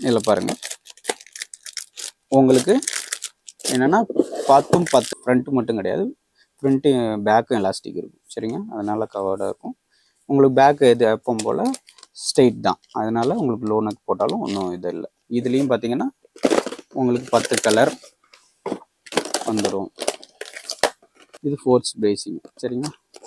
இதில் பாருங்கள் உங்களுக்கு என்னென்னா பத்தும் பத்து ஃப்ரண்ட்டு மட்டும் கிடையாது ஃப்ரண்ட்டு பேக்கும் எலாஸ்டிக் இருக்கும் சரிங்க அதனால கவர்டாக இருக்கும் உங்களுக்கு பேக்கு இது எப்பவும் போல் ஸ்ட்ரெயிட் தான் அதனால உங்களுக்கு லோ நெக் போட்டாலும் ஒன்றும் இது இல்லை இதுலேயும் பார்த்தீங்கன்னா உங்களுக்கு பத்து கலர் வந்துடும் இது ஃபோர்ஸ் பிரேசிங் சரிங்க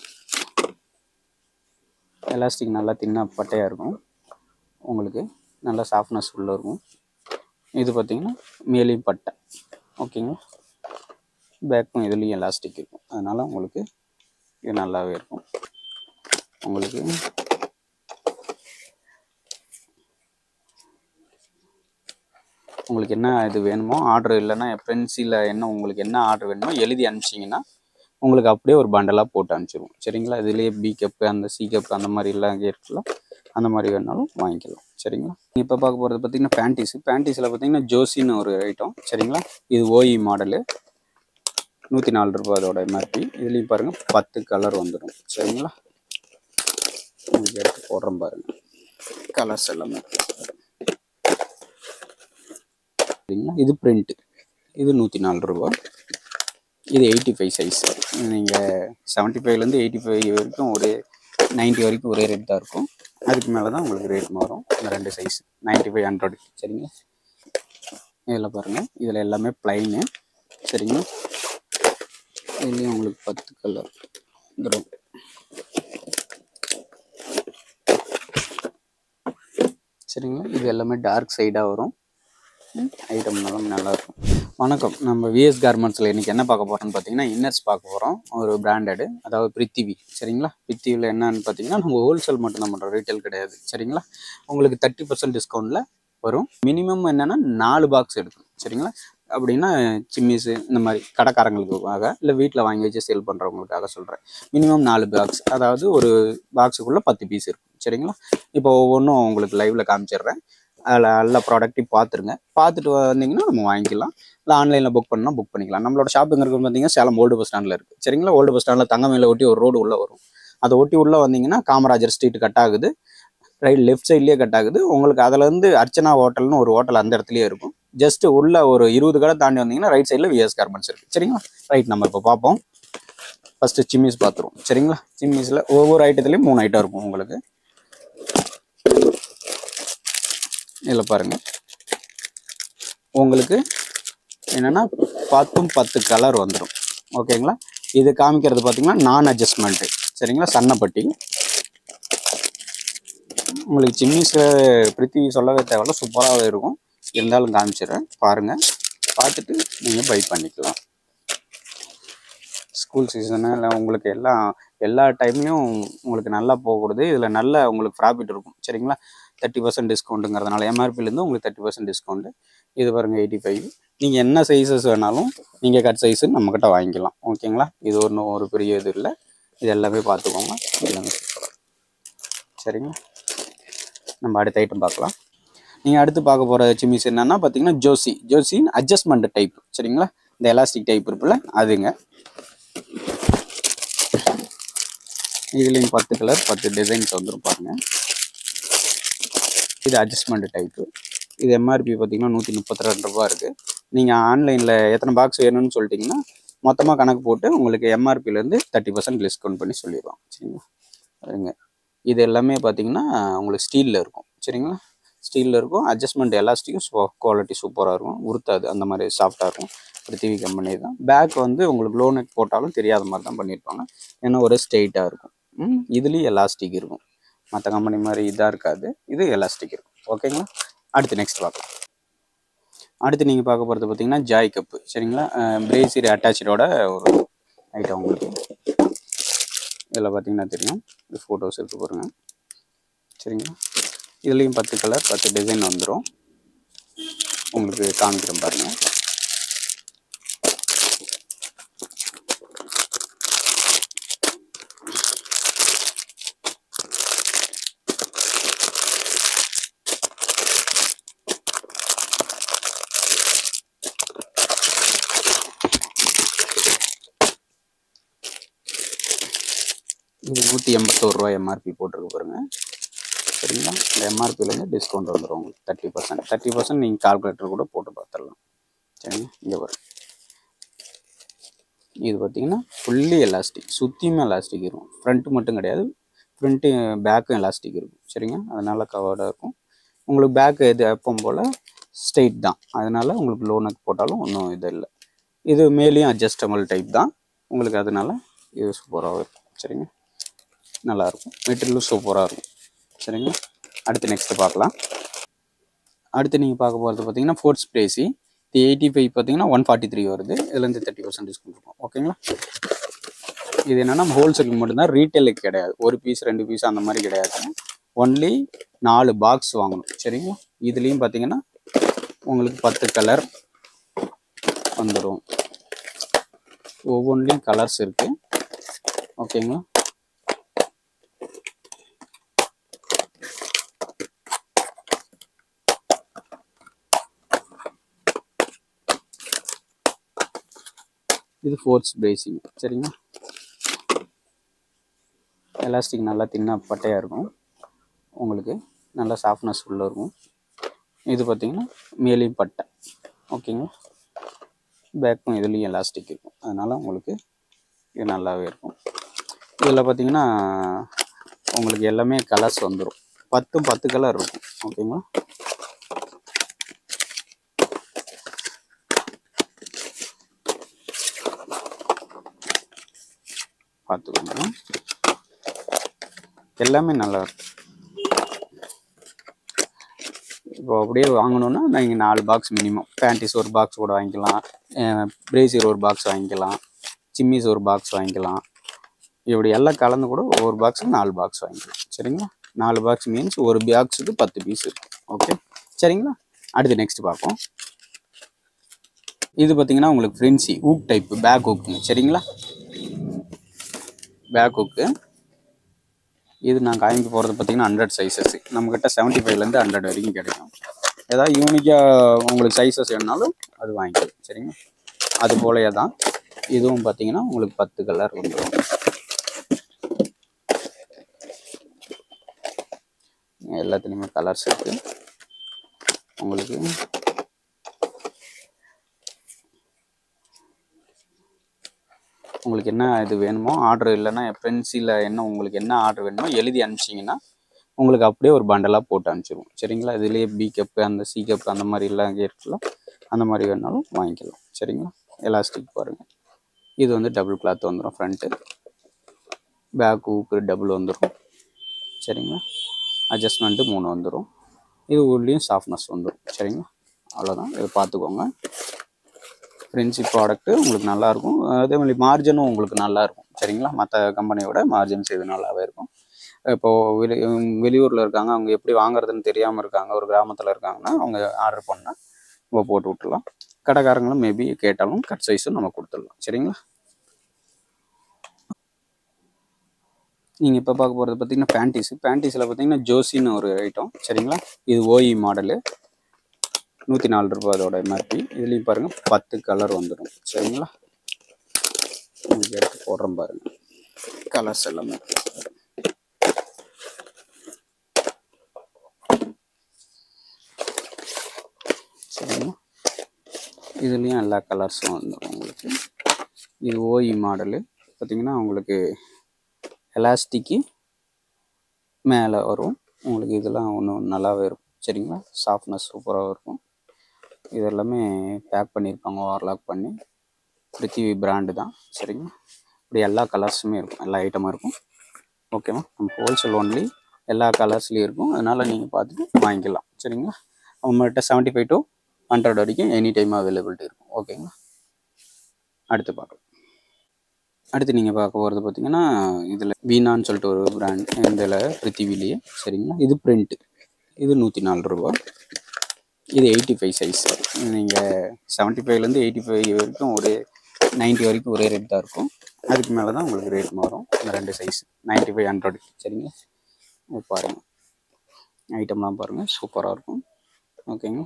எலாஸ்டிக் நல்லா தின்னா பட்டையாக இருக்கும் உங்களுக்கு நல்லா சாஃப்ட்னஸ் உள்ள இருக்கும் இது பார்த்தீங்கன்னா மேலேயும் பட்டை ஓகேங்களா பேக்கும் இதுலேயும் எலாஸ்டிக் இருக்கும் அதனால் உங்களுக்கு இது நல்லாவே இருக்கும் உங்களுக்கு உங்களுக்கு என்ன இது வேணுமோ ஆர்டர் இல்லைன்னா என் ஃப்ரெண்ட்ஸில் என்ன உங்களுக்கு என்ன ஆர்டர் வேணுமோ எழுதி அனுப்பிச்சிங்கன்னா உங்களுக்கு அப்படியே ஒரு பண்டலாக போட்டு அனுப்பிச்சிடுவோம் சரிங்களா இதுலேயே பி கப்பு அந்த சி கப்பு அந்த மாதிரி எல்லாம் இருக்குல்ல அந்த மாதிரி வேணாலும் வாங்கிக்கலாம் சரிங்களா இப்போ பார்க்க போகிறது பார்த்தீங்கன்னா பேண்டிஸு பேண்டிஸில் பார்த்தீங்கன்னா ஜோசின்னு ஒரு ஐட்டம் சரிங்களா இது ஓஇ மாடலு நூற்றி நாலு ரூபா அதோட எம்ஆர்பி இதுலேயும் பாருங்கள் பத்து கலர் வந்துடும் சரிங்களா உங்களுக்கு எடுத்து போடுறேன் பாருங்கள் கலர்ஸ் எல்லாமே சரிங்களா இது பிரிண்ட்டு இது நூற்றி நாலு ரூபா இது எயிட்டி ஃபைவ் சைஸ் நீங்கள் செவன்ட்டி ஃபைவ்லேருந்து எயிட்டி ஃபைவ் வரைக்கும் ஒரே நைன்ட்டி வரைக்கும் ஒரே ரேட் தான் இருக்கும் அதுக்கு மேலே தான் உங்களுக்கு ரேட் மாறும் இந்த ரெண்டு சைஸ் நைன்ட்டி ஃபைவ் ஹண்ட்ரட் சரிங்களா இதில் பாருங்கள் இதில் எல்லாமே ப்ளைனு சரிங்களா இதுலேயும் உங்களுக்கு பத்து கலர் வந்துடும் சரிங்களா இது எல்லாமே டார்க் சைடாக வரும் ஐட்டம் நல்லா நல்லா இருக்கும் வணக்கம் நம்ம விஎஸ் கார்மெண்ட்ஸில் இன்றைக்கி என்ன பார்க்க போகிறோம்னு பார்த்தீங்கன்னா இன்னர்ஸ் பார்க்க போகிறோம் ஒரு பிராண்டடு அதாவது பிரித்திவி சரிங்களா பிரித்திவியில் என்னன்னு பார்த்தீங்கன்னா நம்ம ஹோல்சேல் மட்டும் தான் பண்ணுறோம் ரீட்டைல் கிடையாது சரிங்களா உங்களுக்கு தேர்ட்டி பர்சன்ட் டிஸ்கவுண்ட்டில் வரும் மினிமம் என்னென்னா நாலு பாக்ஸ் எடுக்கணும் சரிங்களா அப்படின்னா சிம்மிஸு இந்த மாதிரி கடைக்காரங்களுக்காக இல்லை வீட்டில் வாங்கி வச்சு சேல் பண்ணுறவங்களுக்காக சொல்கிறேன் மினிமம் நாலு பாக்ஸ் அதாவது ஒரு பாக்ஸுக்குள்ளே பத்து பீஸ் இருக்கும் சரிங்களா இப்போ ஒவ்வொன்றும் உங்களுக்கு லைவில் காமிச்சிடுறேன் அதில் நல்ல ப்ராடக்ட்டையும் பார்த்துருங்க பார்த்துட்டு வந்தீங்கன்னா நம்ம வாங்கிக்கலாம் இல்லை ஆன்லைனில் புக் பண்ணால் புக் பண்ணிக்கலாம் நம்மளோட ஷாப்பிங் இருக்குது பார்த்தீங்கன்னா சேலம் ஓல்டு பஸ் ஸ்டாண்டில் இருக்குது சரிங்களா ஓல்டு பஸ் ஸ்டாண்டில் தங்கமேல ஒட்டி ஒரு ரோடு உள்ளே வரும் அதை ஒட்டி உள்ளே வந்தீங்கன்னா காமராஜர் ஸ்ட்ரீட் கட் ஆகுது ரைட் லெஃப்ட் சைட்லேயே கட் ஆகுது உங்களுக்கு அதுலேருந்து அர்ச்சனா ஹோட்டல்னு ஒரு ஹோட்டல் அந்த இடத்துலயே இருக்கும் ஜஸ்ட் உள்ள ஒரு இருபது கடை தாண்டி வந்தீங்கன்னா ரைட் சைடில் விஎஸ் கார்மெண்ட்ஸ் இருக்குது சரிங்களா ரைட் நம்ம இப்போ பார்ப்போம் ஃபஸ்ட்டு சிம்மிஸ் பார்த்துருவோம் சரிங்களா சிம்மிஸில் ஒவ்வொரு ஐட்டத்துலேயும் மூணு ஐட்டம் இருக்கும் உங்களுக்கு இதில் பாருங்கள் உங்களுக்கு என்னென்னா பத்தும் பத்து கலர் வந்துடும் ஓகேங்களா இது காமிக்கிறது பார்த்தீங்கன்னா நான் அட்ஜஸ்ட்மெண்ட்டு சரிங்களா சன்னப்பட்டி உங்களுக்கு சிம்மிஸில் பிரித்தி சொல்லவே தேவையில்ல சூப்பராகவே இருக்கும் இருந்தாலும் காமிச்சிடுறேன் பாருங்கள் பார்த்துட்டு நீங்கள் பை பண்ணிக்கலாம் ஸ்கூல் சீசனு இல்லை உங்களுக்கு எல்லாம் எல்லா டைம்லையும் உங்களுக்கு நல்லா போகக்கூடாது இதில் நல்ல உங்களுக்கு ப்ராஃபிட் இருக்கும் சரிங்களா தேர்ட்டி பர்சன்ட் டிஸ்கவுண்ட்டுங்கிறதுனால எம்ஆர்பிலேருந்து உங்களுக்கு தேர்ட்டி பர்சன்ட் டிஸ்கவுண்ட்டு இது பாருங்கள் எயிட்டி ஃபைவ் நீங்கள் என்ன சைஸஸ் வேணாலும் நீங்கள் கட் சைஸு நம்மக்கிட்ட வாங்கிக்கலாம் ஓகேங்களா இது ஒன்றும் ஒரு பெரிய இது இல்லை இது எல்லாமே பார்த்துக்கோங்க எல்லாமே சூப்பராக சரிங்களா நம்ம அடுத்த ஐட்டம் பார்க்கலாம் நீங்கள் அடுத்து பார்க்க போகிற சிம்மிஸ் என்னன்னா பார்த்தீங்கன்னா ஜோசி ஜோசின் அட்ஜஸ்ட்மெண்ட் டைப் சரிங்களா இந்த எலாஸ்டிக் டைப் இருக்குல்ல அதுங்க இதுலேயும் பத்து கலர் பத்து டிசைன்ஸ் வந்துடும் பாருங்க இது அட்ஜஸ்ட்மெண்ட் டைப்பு இது எம்ஆர்பி பார்த்தீங்கன்னா நூற்றி முப்பத்தி ரெண்டு ரூபா இருக்குது நீங்கள் ஆன்லைனில் எத்தனை பாக்ஸ் வேணும்னு சொல்லிட்டீங்கன்னா மொத்தமாக கணக்கு போட்டு உங்களுக்கு எம்ஆர்பிலேருந்து தேர்ட்டி பர்சன்ட் டிஸ்கவுண்ட் பண்ணி சொல்லிடுவோம் சரிங்களா பாருங்க இது எல்லாமே பார்த்தீங்கன்னா உங்களுக்கு ஸ்டீலில் இருக்கும் சரிங்களா ஸ்டீலில் இருக்கும் அட்ஜஸ்ட்மெண்ட் எலாஸ்டிக்கும் குவாலிட்டி சூப்பராக இருக்கும் உருத்தாது அந்த மாதிரி சாஃப்டாக இருக்கும் பிருத்திவி கம்பெனி தான் பேக் வந்து உங்களுக்கு லோ நெக் போட்டாலும் தெரியாத மாதிரி தான் பண்ணியிருப்பாங்க ஏன்னா ஒரு ஸ்ட்ரெயிட்டாக இருக்கும் ம், இதுலேயும் எலாஸ்டிக் இருக்கும் மற்ற கம்பெனி மாதிரி இதாக இருக்காது இது எலாஸ்டிக் இருக்கும் ஓகேங்களா அடுத்து நெக்ஸ்ட் பார்க்கலாம் அடுத்து நீங்கள் பார்க்க போகிறது பார்த்தீங்கன்னா ஜாய் கப்பு சரிங்களா பிரேசிரி அட்டாச்சோட ஒரு ஐட்டம் உங்களுக்கு இதில் பார்த்தீங்கன்னா தெரியும் இது ஃபோட்டோஸ் இருக்கு பாருங்க சரிங்களா இதுலேயும் பத்து கலர் பத்து டிசைன் வந்துடும் உங்களுக்கு காமிக்கிறேன் பாருங்கள் இது நூற்றி எண்பத்தோரு ரூபாய் எம்ஆர்பி போட்டிருக்கு பாருங்க சரிங்களா இந்த எம்ஆர்பிலேருந்து டிஸ்கவுண்ட் வந்துடும் உங்களுக்கு தேர்ட்டி பர்சன்ட் தேர்ட்டி பர்சன்ட் நீங்கள் கால்குலேட்டர் கூட போட்டு பார்த்துடலாம் சரிங்க இங்கே வரும் இது பார்த்தீங்கன்னா ஃபுல்லி எலாஸ்டிக் சுற்றியுமே எலாஸ்டிக் இருக்கும் ஃப்ரண்ட்டு மட்டும் கிடையாது ஃப்ரண்ட்டு பேக்கும் எலாஸ்டிக் இருக்கும் சரிங்க அதனால கவர்டாக இருக்கும் உங்களுக்கு பேக் எது எப்பவும் போல் ஸ்ட்ரெயிட் தான் அதனால உங்களுக்கு லோ நெக் போட்டாலும் ஒன்றும் இது இல்லை இது மேலேயும் அட்ஜஸ்டபிள் டைப் தான் உங்களுக்கு அதனால இது சூப்பராக இருக்கும் சரிங்க நல்லாயிருக்கும் மெட்டீரியலும் சூப்பராக இருக்கும் சரிங்க அடுத்து நெக்ஸ்ட் பார்க்கலாம் அடுத்து நீங்கள் பார்க்க போகிறது பார்த்தீங்கன்னா ஃபோர்ட் ஸ்ப்ரேசி இது எயிட்டி ஃபைவ் பார்த்தீங்கன்னா ஒன் ஃபார்ட்டி த்ரீ வருது இதுலேருந்து தேர்ட்டி பர்சன்ட் டிஸ்கவுண்ட் இருக்கும் ஓகேங்களா இது என்னென்னா ஹோல்சேலுக்கு மட்டும்தான் ரீட்டைலுக்கு கிடையாது ஒரு பீஸ் ரெண்டு பீஸ் அந்த மாதிரி கிடையாது ஒன்லி நாலு பாக்ஸ் வாங்கணும் சரிங்களா இதுலேயும் பார்த்தீங்கன்னா உங்களுக்கு பத்து கலர் வந்துடும் ஒவ்வொன்றிலையும் கலர்ஸ் இருக்குது ஓகேங்களா இது ஃபோர்ஸ் பிரேசிங் சரிங்களா எலாஸ்டிக் நல்லா தின்னா பட்டையாக இருக்கும் உங்களுக்கு நல்லா சாஃப்ட்னஸ் உள்ள இருக்கும் இது பார்த்தீங்கன்னா மேலேயும் பட்டை ஓகேங்களா பேக்கும் இதுலேயும் எலாஸ்டிக் இருக்கும் அதனால் உங்களுக்கு இது நல்லாவே இருக்கும் இதில் பார்த்தீங்கன்னா உங்களுக்கு எல்லாமே கலர்ஸ் வந்துடும் பத்தும் பத்து கலர் இருக்கும் ஓகேங்களா பார்த்துக்கோங்க எல்லாமே நல்லா இருக்கும் இப்போ அப்படியே வாங்கணுன்னா நீங்கள் நாலு பாக்ஸ் மினிமம் பேண்டிஸ் ஒரு பாக்ஸ் கூட வாங்கிக்கலாம் பிரேசியர் ஒரு பாக்ஸ் வாங்கிக்கலாம் சிம்மிஸ் ஒரு பாக்ஸ் வாங்கிக்கலாம் இப்படி எல்லாம் கலந்து கூட ஒவ்வொரு பாக்ஸுக்கு நாலு பாக்ஸ் வாங்கிக்கலாம் சரிங்களா நாலு பாக்ஸ் மீன்ஸ் ஒரு பாக்ஸுக்கு பத்து பீஸ் இருக்கும் ஓகே சரிங்களா அடுத்து நெக்ஸ்ட் பார்ப்போம் இது பார்த்தீங்கன்னா உங்களுக்கு ஃப்ரென்சி ஊக் டைப் பேக் ஹூக்குங்க சரிங்களா பேக் ஹுக்கு இது நான் காமிக்க போகிறது பார்த்தீங்கன்னா ஹண்ட்ரட் சைஸஸ் நம்மக்கிட்ட செவன்ட்டி ஃபைவ்லேருந்து ஹண்ட்ரட் வரைக்கும் கிடைக்கும் ஏதாவது யூனிக்காக உங்களுக்கு சைஸஸ் வேணுனாலும் அது வாங்கிக்கலாம் சரிங்க அது போலயே தான் இதுவும் பார்த்தீங்கன்னா உங்களுக்கு பத்து கலர் வந்துடும் எல்லாத்துலேயுமே கலர்ஸ் இருக்குது உங்களுக்கு உங்களுக்கு என்ன இது வேணுமோ ஆர்டர் இல்லைன்னா ஃப்ரெண்ட்ஸில் என்ன உங்களுக்கு என்ன ஆர்டர் வேணுமோ எழுதி அனுப்பிச்சிங்கன்னா உங்களுக்கு அப்படியே ஒரு பண்டலாக போட்டு அனுப்பிச்சிடுவோம் சரிங்களா இதுலேயே பி கப்பு அந்த சி கப்பு அந்த மாதிரிலாம் இருக்குல்ல அந்த மாதிரி வேணாலும் வாங்கிக்கலாம் சரிங்களா எலாஸ்டிக் பாருங்கள் இது வந்து டபுள் கிளாத் வந்துடும் ஃப்ரண்ட்டு பேக் ஊக்கு டபுள் வந்துடும் சரிங்களா அட்ஜஸ்ட்மெண்ட்டு மூணு வந்துடும் இது உள்ளேயும் சாஃப்ட்னஸ் வந்துடும் சரிங்களா அவ்வளோதான் இதை பார்த்துக்கோங்க ஃப்ரெண்ட்ஷி ப்ராடக்ட்டு உங்களுக்கு நல்லாயிருக்கும் அதே மாதிரி மார்ஜினும் உங்களுக்கு நல்லா இருக்கும் சரிங்களா மற்ற கம்பெனியோட மார்ஜின்ஸ் இது நல்லாவே இருக்கும் இப்போது வெளி வெளியூரில் இருக்காங்க அவங்க எப்படி வாங்குறதுன்னு தெரியாமல் இருக்காங்க ஒரு கிராமத்தில் இருக்காங்கன்னா அவங்க ஆர்டர் பண்ணால் நம்ம போட்டு விட்டுலாம் கடைக்காரங்களும் மேபி கேட்டாலும் கட் சைஸும் நம்ம கொடுத்துடலாம் சரிங்களா நீங்கள் இப்போ பார்க்க போகிறது பார்த்தீங்கன்னா பேண்டிஸ் பேண்டிஸில் பார்த்தீங்கன்னா ஜோசின்னு ஒரு ஐட்டம் சரிங்களா இது ஓஇ மாடலு நூற்றி நாலு ரூபா அதோட எம்ஆர்பி இதுலேயும் பாருங்கள் பத்து கலர் வந்துடும் சரிங்களா உங்களுக்கு எடுத்து போடுறேன் பாருங்கள் கலர்ஸ் எல்லாமே சரிங்களா இதுலேயும் எல்லா கலர்ஸும் வந்துடும் உங்களுக்கு இது ஓஇ மாடலு பார்த்தீங்கன்னா உங்களுக்கு எலாஸ்டிக்கு மேலே வரும் உங்களுக்கு இதெல்லாம் ஒன்றும் நல்லாவே இருக்கும் சரிங்களா சாஃப்ட்னஸ் சூப்பராக இருக்கும் இது எல்லாமே பேக் பண்ணியிருப்பாங்க ஓவர்லாக் பண்ணி பிருத்திவி பிராண்டு தான் சரிங்களா இப்படி எல்லா கலர்ஸுமே இருக்கும் எல்லா ஐட்டமும் இருக்கும் ஓகேவா நம்ம ஹோல்சேல் ஒன்லி எல்லா கலர்ஸ்லேயும் இருக்கும் அதனால் நீங்கள் பார்த்துட்டு வாங்கிக்கலாம் சரிங்களா நம்மகிட்ட செவன்ட்டி ஃபைவ் டு ஹண்ட்ரட் வரைக்கும் எனி டைம் அவைலபிலிட்டி இருக்கும் ஓகேங்களா அடுத்து பார்க்கலாம் அடுத்து நீங்கள் பார்க்க போகிறது பார்த்தீங்கன்னா இதில் வீணான்னு சொல்லிட்டு ஒரு பிராண்ட் இதில் பிருத்திவிலேயே சரிங்களா இது பிரிண்ட்டு இது நூற்றி நாலு ரூபா இது எயிட்டி ஃபைவ் சைஸ் நீங்கள் செவன்ட்டி ஃபைவ்லேருந்து எயிட்டி ஃபைவ் வரைக்கும் ஒரே நைன்ட்டி வரைக்கும் ஒரே ரேட் தான் இருக்கும் அதுக்கு மேலே தான் உங்களுக்கு ரேட் மாறும் இந்த ரெண்டு சைஸ் நைன்ட்டி ஃபைவ் ஹண்ட்ரட் சரிங்களா இது பாருங்கள் ஐட்டம்லாம் பாருங்கள் சூப்பராக இருக்கும் ஓகேங்களா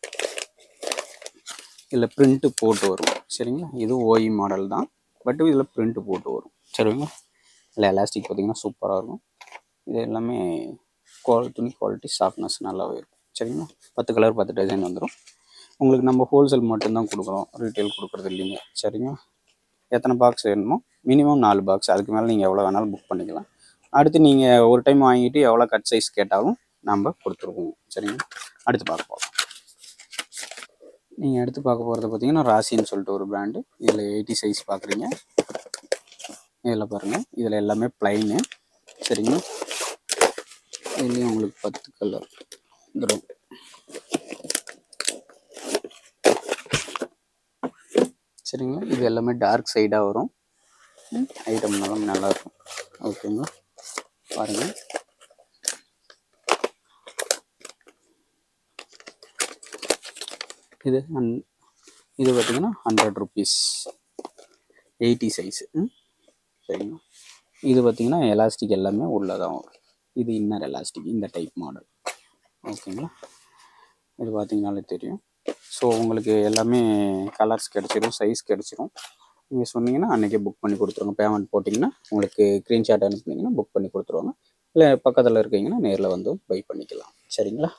இதில் பிரிண்ட்டு போட்டு வரும் சரிங்களா இது ஓஇ மாடல் தான் பட் இதில் பிரிண்ட்டு போட்டு வரும் சரிங்களா இதில் எலாஸ்டிக் பார்த்தீங்கன்னா சூப்பராக இருக்கும் இது எல்லாமே குவாலிட்டி துணி குவாலிட்டி சாஃப்ட்னஸ் நல்லாவே இருக்கும் சரிங்களா பத்து கலர் பத்து டிசைன் வந்துடும் உங்களுக்கு நம்ம ஹோல்சேல் மட்டும்தான் கொடுக்குறோம் ரீட்டைல் கொடுக்குறது இல்லைங்க சரிங்களா எத்தனை பாக்ஸ் வேணுமோ மினிமம் நாலு பாக்ஸ் அதுக்கு மேலே நீங்கள் எவ்வளோ வேணாலும் புக் பண்ணிக்கலாம் அடுத்து நீங்கள் ஒரு டைம் வாங்கிட்டு எவ்வளோ கட் சைஸ் கேட்டாலும் நம்ம கொடுத்துருவோம் சரிங்களா அடுத்து பார்க்க போகலாம் நீங்கள் அடுத்து பார்க்க போகிறது பார்த்தீங்கன்னா ராசின்னு சொல்லிட்டு ஒரு பிராண்டு இதில் எயிட்டி சைஸ் பார்க்குறீங்க இதில் பாருங்கள் இதில் எல்லாமே ப்ளைனு சரிங்களா இதுலேயும் உங்களுக்கு பத்து கலர் வந்துடும் சரிங்களா இது எல்லாமே டார்க் சைடாக வரும் ஐட்டம் நல்லா நல்லா இருக்கும் ஓகேங்களா பாருங்கள் இது ஹன் இது பார்த்தீங்கன்னா ஹண்ட்ரட் ருபீஸ் எயிட்டி சைஸு சரிங்களா இது பார்த்தீங்கன்னா எலாஸ்டிக் எல்லாமே உள்ளதான் வரும் இது இன்னர் எலாஸ்டிக் இந்த டைப் மாடல் ஓகேங்களா இது பார்த்தீங்கனாலே தெரியும் ஸோ உங்களுக்கு எல்லாமே கலர்ஸ் கிடச்சிரும் சைஸ் கிடச்சிரும் நீங்கள் சொன்னீங்கன்னா அன்றைக்கே புக் பண்ணி கொடுத்துருவாங்க பேமெண்ட் போட்டிங்கன்னா உங்களுக்கு ஸ்க்ரீன்ஷாட் அனுப்புனீங்கன்னா புக் பண்ணி கொடுத்துருவாங்க இல்லை பக்கத்தில் இருக்கீங்கன்னா நேரில் வந்து பை பண்ணிக்கலாம் சரிங்களா